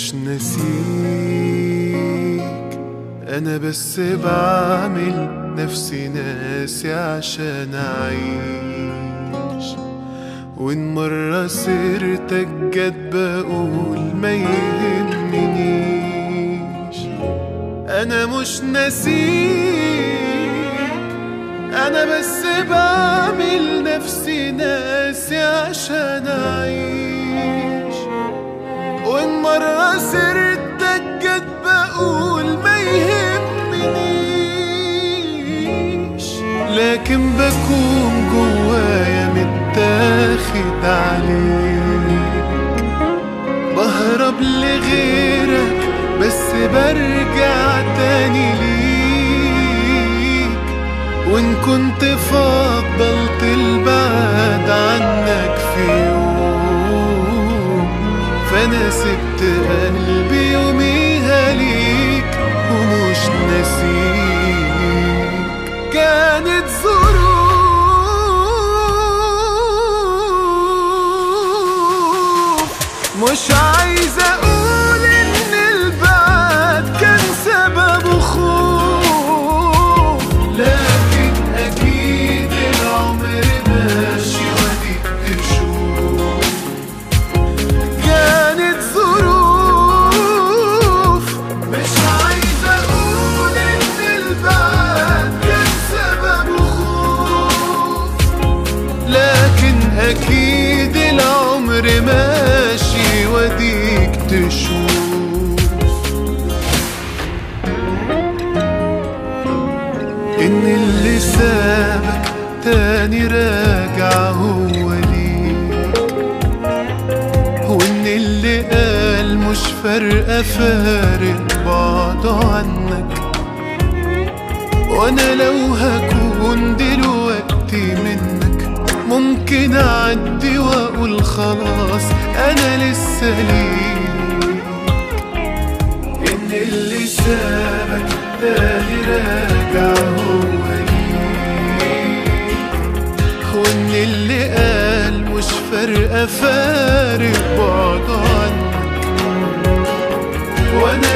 مش ناسيك انا بس بعمل نفسي ناسي عشان اعيش وان مرة سيرتك جت بقول ما يهمنيش انا مش ناسيك انا بس بعمل نفسي ناسي عشان اعيش وان مرة سيرتك جت بقول ما يهمنيش لكن بكون جوايا متاخد عليك بهرب لغيرك بس برجع تاني ليك وان كنت فضلت البعد عنك في يوم فانا سبت قلبي يوميها ليك ومش ناسيك كانت ظروف مش عايز اقول ان البعد كان سببه خوف لكن اكيد العمر ماشي وديك تشوف كانت ظروف مش عايز اقول ان البعد كان سببه خوف لكن اكيد العمر ماشي وديك تشوف ان اللي سابك تاني راجع هو ليك وان اللي قال مش فارقة فارق بعضه عنك وانا لو هكون دلوقتي منك ممكن اعدي واقول خلاص انا لسه ليك ان اللي سابك تاني راجع هو ليك وان اللي قال مش فارقة فارق بعضه عنك وانا